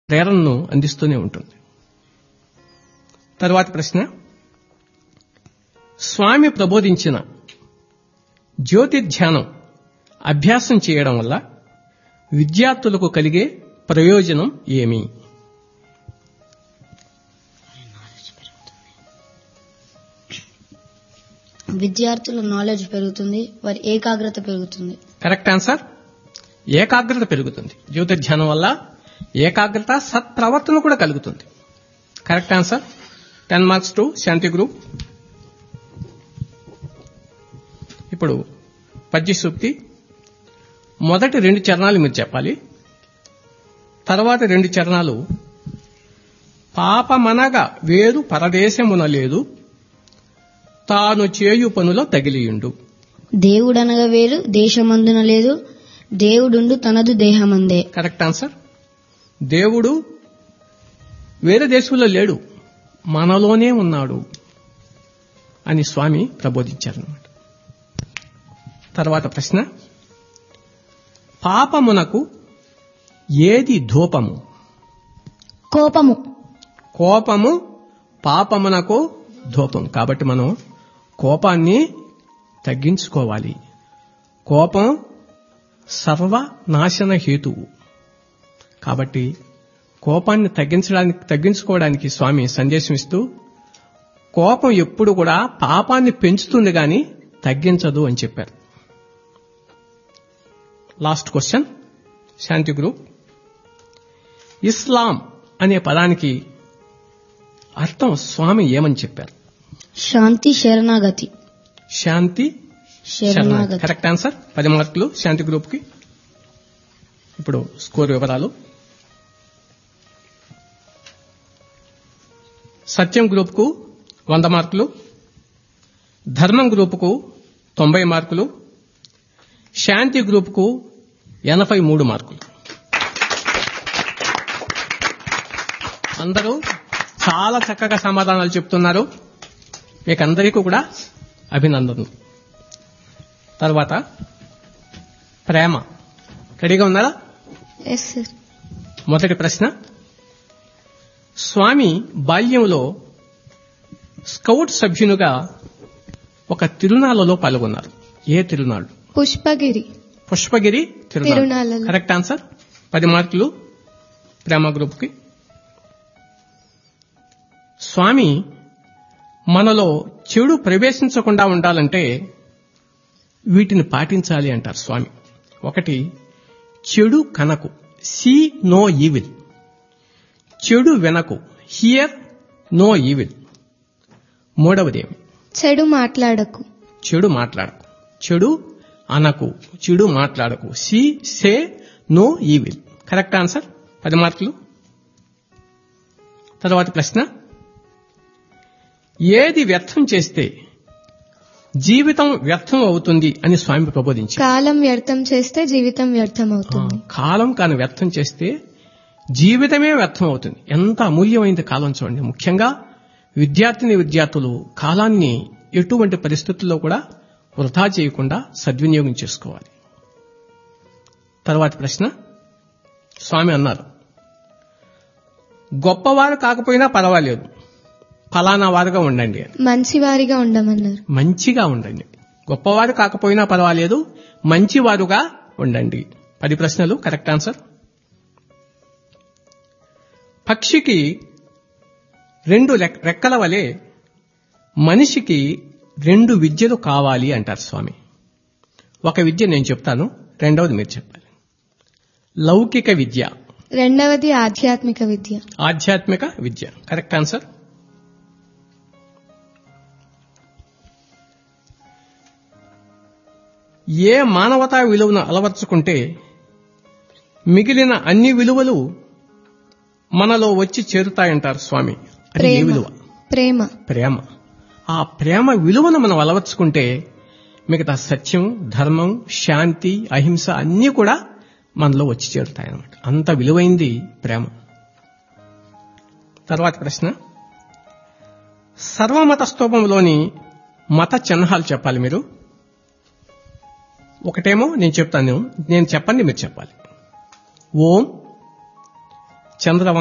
ప్రేరణను అందిస్తూనే ఉంటుంది తరువాత ప్రశ్న స్వామి ప్రబోధించిన జ్యోతిర్ధ్యానం అభ్యాసం చేయడం వల్ల విద్యార్థులకు కలిగే ప్రయోజనం ఏమి విద్యార్థుల నాలెడ్జ్ పెరుగుతుంది వారి ఏకాగ్రత పెరుగుతుంది కరెక్ట్ ఆన్సర్ ఏకాగ్రత పెరుగుతుంది జ్యోతిర్ధ్యానం వల్ల ఏకాగ్రత సత్ప్రవర్తన కూడా కలుగుతుంది correct answer ten marks to Shanti group ఇప్పుడు పద్య సూక్తి మొదటి రెండు చరణాలు మీరు చెప్పాలి తర్వాత రెండు చరణాలు పాపమనగా వేరు పరదేశమున లేదు తాను చేయు పనులో తగిలియుండు దేవుడనగా వేరు దేశమందున లేదు దేవుడుండు తనదు దేహమందే కరెక్ట్ ఆన్సర్ దేవుడు వేరే దేశంలో లేడు మనలోనే ఉన్నాడు అని స్వామి ప్రబోధించారన్నమాట తర్వాత ప్రశ్న పాపమునకు ఏది ధూపము కోపము కోపము పాపమునకు ధూపం కాబట్టి మనం కోపాన్ని తగ్గించుకోవాలి కోపం సర్వనాశన హేతువు కాబట్టి కోపాన్ని తగ్గించడానికి తగ్గించుకోవడానికి స్వామి సందేశం ఇస్తూ కోపం ఎప్పుడు కూడా పాపాన్ని పెంచుతుంది గాని తగ్గించదు అని చెప్పారు last question Shanti group Islam అనే పదానికి అర్థం స్వామి ఏమని చెప్పారు శాంతి శరణాగతి శాంతి శరణాగతి కరెక్ట్ ఆన్సర్ పది మార్కులు శాంతి గ్రూప్ కి ఇప్పుడు స్కోర్ వివరాలు సత్యం గ్రూప్ కు వంద మార్కులు ధర్మం గ్రూప్ కు తొంభై మార్కులు శాంతి గ్రూప్ కు ఎనభై మూడు మార్కులు అందరూ చాలా చక్కగా సమాధానాలు చెప్తున్నారు మీకందరికీ కూడా అభినందనలు తర్వాత ప్రేమ రెడీగా ఉన్నారా ఎస్ సార్ మొదటి ప్రశ్న స్వామి బాల్యంలో స్కౌట్ సభ్యునిగా ఒక తిరునాళ్లలో పాల్గొన్నారు ఏ తిరునాళ్ళు పుష్పగిరి పుష్పగిరి తిరునాళ్ళు తిరునాళ్ళలో. కరెక్ట్ ఆన్సర్ పది మార్కులు ప్రేమ గ్రూప్ కి స్వామి మనలో చెడు ప్రవేశించకుండా ఉండాలంటే వీటిని పాటించాలి అంటారు స్వామి ఒకటి చెడు కనకు సీ నో ఈవిల్ చెడు వెనకు హియర్ నో ఈవిల్ మూడవది ఏమి చెడు మాట్లాడకు చెడు మాట్లాడకు చెడు అనకు చెడు మాట్లాడకు see say no evil correct answer పది మార్కులు తర్వాత ప్రశ్న ఏది వ్యర్థం చేస్తే జీవితం వ్యర్థం అవుతుంది అని స్వామి ప్రబోధించారు కాలం వ్యర్థం చేస్తే జీవితం వ్యర్థం అవుతుంది ఆ, కాలం కాని వ్యర్థం చేస్తే జీవితమే వ్యర్థం అవుతుంది ఎంత అమూల్యమైంది కాలం చూడండి ముఖ్యంగా విద్యార్థిని విద్యార్థులు కాలాన్ని ఎటువంటి పరిస్థితుల్లో కూడా వృధా చేయకుండా సద్వినియోగం చేసుకోవాలి తర్వాత ప్రశ్న స్వామి అన్నారు గొప్పవారు కాకపోయినా పర్వాలేదు ఫలానా వారుగా ఉండండి అని మంచివారిగా ఉండమన్నారు మంచిగా ఉండండి గొప్పవారు కాకపోయినా పర్వాలేదు మంచివారుగా ఉండండి పది ప్రశ్నలు కరెక్ట్ ఆన్సర్ పక్షికి రెండు రెక్- రెక్కల వలె మనిషికి రెండు విద్యలు కావాలి అంటారు స్వామి ఒక విద్య నేను చెప్తాను రెండవది మీరు చెప్పాలి లౌకిక విద్య రెండవది ఆధ్యాత్మిక విద్య ఆధ్యాత్మిక విద్య కరెక్ట్ ఆన్సర్ ఏ మానవతా విలువను అలవర్చుకుంటే మిగిలిన అన్ని విలువలు మనలో వచ్చి చేరుతాయంటారు స్వామి అది ఏ ప్రేమ విలువ ప్రేమ ప్రేమ ఆ ప్రేమ విలువను మనం అలవర్చుకుంటే మిగతా సత్యం ధర్మం శాంతి అహింస అన్నీ కూడా మనలో వచ్చి చేరుతాయన్నమాట అంత విలువైంది ప్రేమ తర్వాత ప్రశ్న సర్వమత స్తూపంలోని మత చిహ్నాలు చెప్పాలి మీరు ఒకటేమో నేను చెప్తాను నేను చెప్పండి మీరు చెప్పాలి ఓం చంద్రవంశ